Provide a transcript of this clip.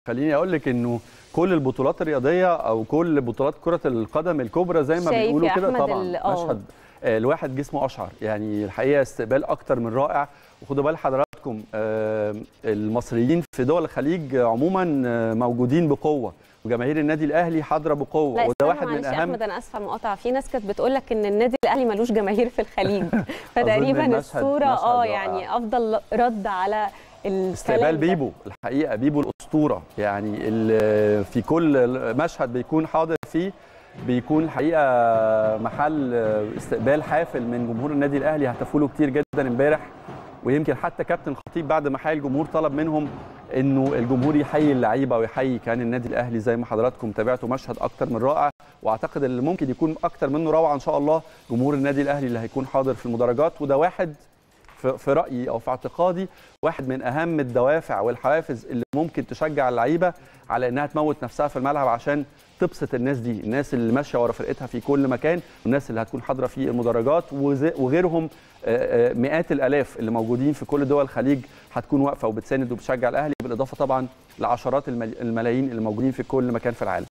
خليني اقول لك انه كل البطولات الرياضيه او كل بطولات كره القدم الكبرى زي ما شايف بيقولوا يا كده أحمد طبعا ال- آه. مشهد آه، الواحد جسمه اشعر يعني الحقيقه استقبال اكتر من رائع وخدوا بال حضراتكم آه، المصريين في دول الخليج عموما آه، موجودين بقوه وجماهير النادي الاهلي حاضره بقوه لا وده استنى واحد من معلش يا اهم احمد انا اسفه المقاطعه في ناس كانت بتقول لك ان النادي الاهلي ملوش جماهير في الخليج فتقريبا المشهد- الصوره مشهد اه رائع. يعني افضل رد على الكلام استقبال ده. بيبو الحقيقه بيبو الاسطوره يعني ال- في كل مشهد بيكون حاضر فيه بيكون الحقيقه محل استقبال حافل من جمهور النادي الاهلي هتفوا له كتير جدا امبارح ويمكن حتى كابتن خطيب بعد ما حيي الجمهور طلب منهم انه الجمهور يحيي اللعيبه ويحيي كان النادي الاهلي زي ما حضراتكم تابعتوا مشهد اكتر من رائع واعتقد اللي ممكن يكون اكتر منه روعه ان شاء الله جمهور النادي الاهلي اللي هيكون حاضر في المدرجات وده واحد في في رايي او في اعتقادي واحد من اهم الدوافع والحوافز اللي ممكن تشجع اللعيبه على انها تموت نفسها في الملعب عشان تبسط الناس دي الناس اللي ماشيه ورا فرقتها في كل مكان والناس اللي هتكون حاضره في المدرجات وز- وغيرهم آه، آه، مئات الالاف اللي موجودين في كل دول الخليج هتكون واقفه وبتساند وبتشجع الاهلي بالاضافه طبعا لعشرات المل- الملايين اللي موجودين في كل مكان في العالم